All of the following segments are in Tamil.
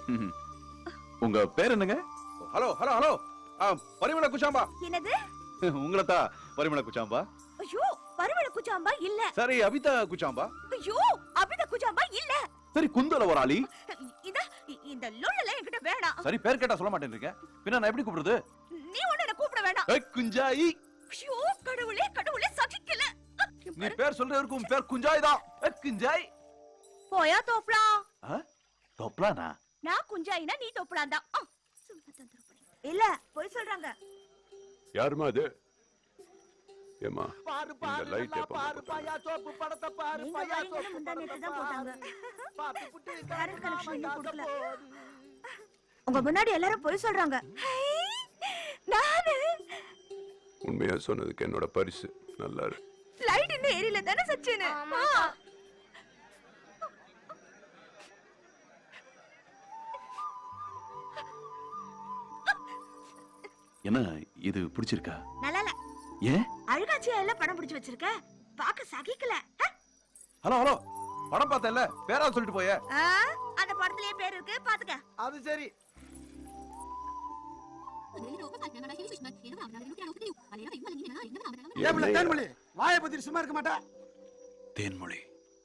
ம்ஹும். உங்க பேர் என்னங்க ஹலோ ஹலோ ஹலோ ஆ, பரிமள குஷாம்பா என்னது உங்களை தான் பரிமள குச்சாம்பா ஐயோ பருவள குச்சாம்பா இல்ல சரி அபிதா குச்சாம்பா ஐயோ அபித குச்சாம்பா இல்ல சரி குந்தல ஒரு ஆளி இத இந்த லொல்லல என்கிட்ட வேணாம் சரி பேர் கேட்டா சொல்ல மாட்டேன் பின்ன நான் எப்படி கூப்பிடுறது நீ ஒண்ணு என்ன கூப்பிட வேணாம் ஏய், குஞ்சாயி ஐயோ கடவுளே கடவுளே சகிக்கல நீ பேர் சொல்ற இருக்கும் பேர் குஞ்சாய் தான் ஏய், குஞ்சாய் போயா தோப்ளா ஆ? தொப்லானா நான் குஞ்சாயினா நீ தோப்ளான் தான் ஆ, சும்மா தொந்தரவு பண்ணி- இல்ல போய் சொல்றாங்க யாருமா அது ஏமா பாரு இந்த பாரு light நல்லா எப்ப பாரு போட்டாங்க? பையா சோப்பு படத்தை பாரு நீங்க பையா வரீங்கன்னு சோப்பு முந்தா நேத்து படத்தை தான் போட்டாங்க. பாரு. பாத்து புட்டு கரண்ட் கனெக்ஷன் இன்னும் கொடுக்கல. போடு. உங்க முன்னாடி எல்லாரும் போய் சொல்றாங்க ஹை, நானு உண்மையா சொன்னதுக்கு என்னோட பரிசு நல்லா இருக்கு லைட் இன்னும் எரியல தானே சச்சின் என்ன இது பிடிச்சிருக்கா நல்லா இல்ல ஏன் அழுகாச்சியா எல்லாம் படம் பிடிச்சு வச்சிருக்க பாக்க சகிக்கல ஹ? ஹலோ ஹலோ படம் பார்த்தல பேரா சொல்லிட்டு போய ஆ, அந்த படத்திலேயே பேர் இருக்கு பாத்துக்க அது சரி ஏப்ல தேன்மொழி வாயை பத்தி சும்மா இருக்க மாட்டா தேன்மொழி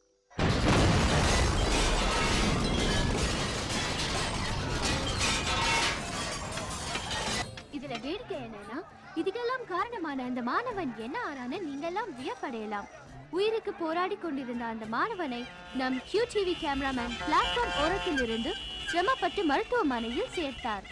இதுல வேடிக்கை என்னன்னா இதுக்கெல்லாம் காரணமான அந்த மாணவன் என்ன ஆறான்னு நீங்கெல்லாம் வியப்படையலாம் உயிருக்கு போராடி கொண்டிருந்த அந்த மாணவனை நம் கியூ டிவி கேமராமேன் பிளாட்ஃபார்ம் ஓரத்தில் இருந்து சிரமப்பட்டு மருத்துவமனையில் சேர்த்தார்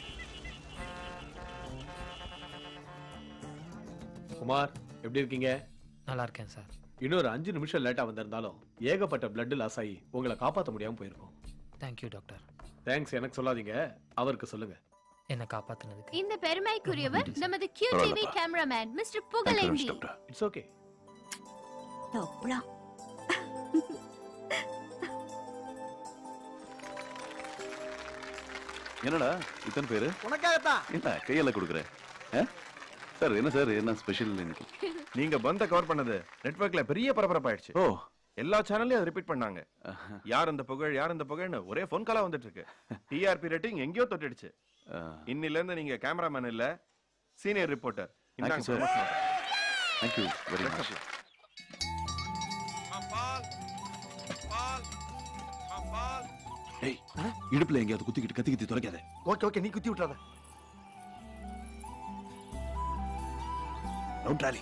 குமார் எப்படி இருக்கீங்க நல்லா இருக்கேன் சார் இன்னொரு அஞ்சு நிமிஷம் லேட்டா வந்திருந்தாலும் ஏகப்பட்ட பிளட் லாஸ் ஆகி உங்களை காப்பாற்ற முடியாம போயிருக்கோம் தேங்க்யூ டாக்டர் தேங்க்ஸ் எனக்கு சொல்லாதீங்க அவருக்கு சொல்லுங்க என்னை காப்பாத்துனதுக்கு இந்த பெருமைக்குரியவர் நமது கியூ டிவி பரவாயில்லப்பா. Cameraman mister Thank you very much, Pugazhendhi doctor. It's okay தோப்ளா என்னடா இத்தனை பேரு உனக்காகத்தான் என்ன கையெல்லாம் கொடுக்குற ஆ? சார் என்ன சார் என்ன ஸ்பெஷல் இன்னைக்கு நீங்க பந்த கவர் பண்ணது நெட்வொர்க்ல பெரிய பரபரப்பாயிடுச்சு ஓ எல்லா சேனல்லையும் அதை ரிப்பீட் பண்ணாங்க யார் அந்த புகழ் யார் அந்த புகழ்னு ஒரே ஃபோன் காலா வந்துட்டு இருக்கு டிஆர்பி ரேட்டிங் எங்கேயோ தொட்டுடுச்சு இன்னில இருந்து நீங்க கேமராமேன் இல்ல senior reporter Thank you, sir. Thank you very much ஏய் இடுப்புல எங்கேயாவது குத்திக்கிட்டு கத்தி கத்தி துறைக்காத ஓகே ஓகே நீ குத்தி விட்டுறாத ரவுண்ட் ராலி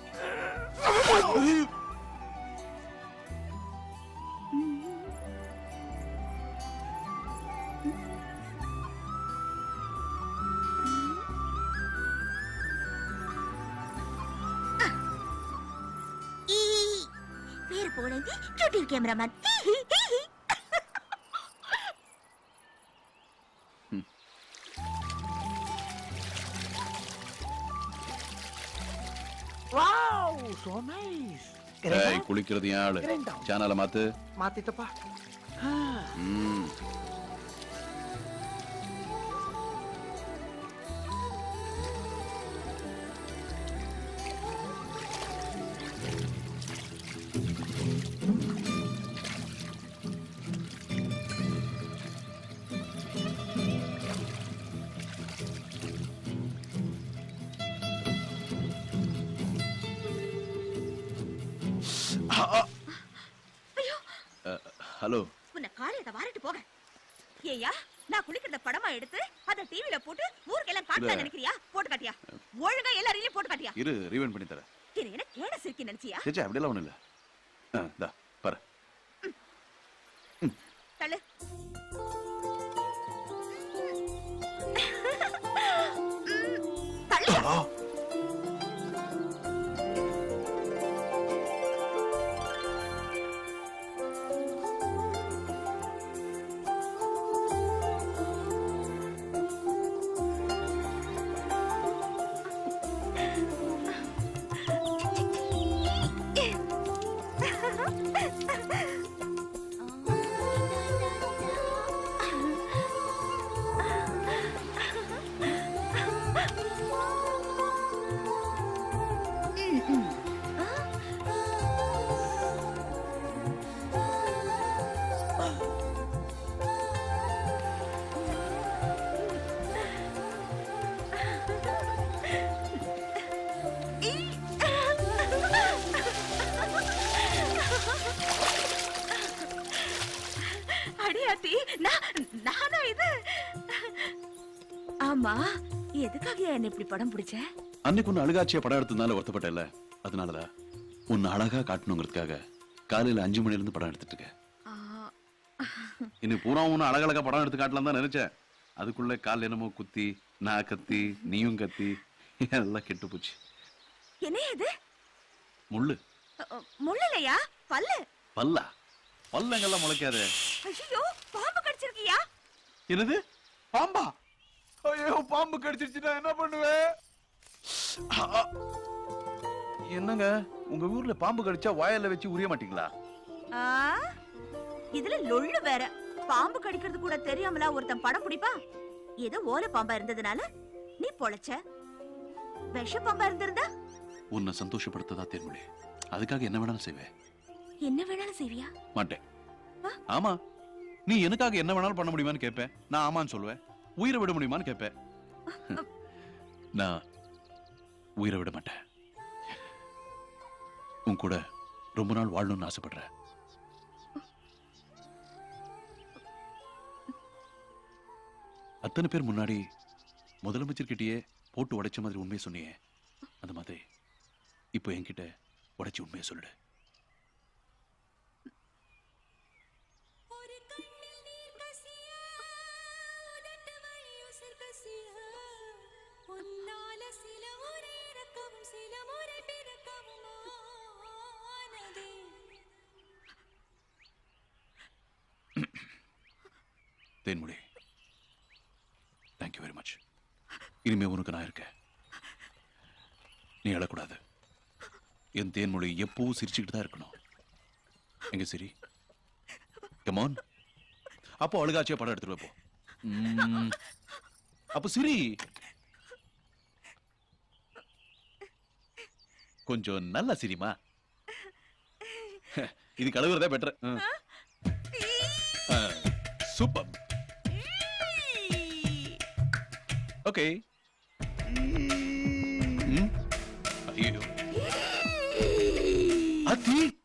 ஈ, பேர் போலேந்தி cutie cameraman wow so nice ஏய் குளிக்கிறது ஏன் ஆளு சேனலை மாத்து மாத்திட்டப்பா ம் ஹலோ உன்னை காலையில வாரிட்டு போக ஏய்யா நான் குளிக்கிறத படமா எடுத்து அத டிவில போட்டு ஊருக்கெல்லாம் காட்டலாம் இல்ல. நினைக்கிறியா போட்டு காட்டியா ஒழுங்கா எல்லாரையும் போட்டு காட்டியா இரு ரீவன் பண்ணி தரேன் இது என்ன கேட சிரிக்கி நினைச்சியா சேச்சா அப்படியெல்லாம் ஒண்ணும் இல்ல ஆ, இந்தா பாரு தள்ளு தள்ளு ஆமா எதுக்காக என்ன இப்படி படம் பிடிச்ச அன்னைக்கு ஒன்று அழுகாட்சியா படம் எடுத்ததுனால வருத்தப்பட்டல அதனாலதான் உன்னை அழகா காட்டணுங்கிறதுக்காக காலையில அஞ்சு மணில இருந்து படம் எடுத்துட்டு இருக்கேன் ஆ, இன்னைக்கு பூரா ஒன்று அழகழகா படம் எடுத்து காட்டலாம் தான் நினைச்சேன் அதுக்குள்ள கால் என்னமோ குத்தி நான் கத்தி நீயும் கத்தி எல்லாம் கெட்டு போச்சு என்ன இது முள்ளு அ, அ, முள்ளலையா பல்லு பல்லா பல்லங்கெல்லாம் முளைக்காது ஐயோ பாம்பு கடிச்சிருக்கியா என்னது பாம்பா ஐயோ பாம்பு கடிச்சிருச்சுன்னா என்ன பண்ணுவேன் என்னங்க உங்க ஊர்ல பாம்பு கடிச்சா வாயில வச்சு உரிய மாட்டீங்களா ஆ, இதுல லொள்ளு வேற பாம்பு கடிக்கிறது கூட தெரியாமலா ஒருத்தன் படம் பிடிப்பா ஏதோ ஓலை பாம்பா இருந்ததுனால நீ பொழைச்ச விஷ பாம்பா இருந்திருந்தா உன்னை சந்தோஷப்படுத்ததா தேர்மொழி அதுக்காக என்ன வேணாலும் செய்வேன் என்ன வேணாலும் செய்வியா மாட்டேன் ஆமா நீ எனக்காக என்ன வேணாலும் பண்ண முடியுமான்னு கேட்பேன் நான் ஆமான்னு சொல்லுவேன் உயிரை விட முடியுமான்னு கேட்பேன் நான் உயிரை விட மாட்டேன் உன் கூட ரொம்ப நாள் வாழணும்னு ஆசைப்படுறேன் அத்தனை பேர் முன்னாடி முதலமைச்சர்கிட்டயே போட்டு உடைச்ச மாதிரி உண்மையை சொன்னியே அந்த மாதிரி இப்போ என்கிட்ட உடைச்சு உண்மையை சொல்லிடு தேன்மொழி தேங்க்யூ வெரி மச் இனிமே உனக்கு நான் இருக்கேன் நீ அழக்கூடாது என் தேன்மொழி எப்பவும் சிரிச்சுக்கிட்டு தான் இருக்கணும் எங்க சரி கமான் அப்போ அழுகாச்சியா படம் எடுத்துட்டு வைப்போம் ம். அப்போ சிரி கொஞ்சம் நல்லா சிரிமா இது கழுவுறதே பெட்டர் சூப்பர் ஓகே ஐயோ அத்தி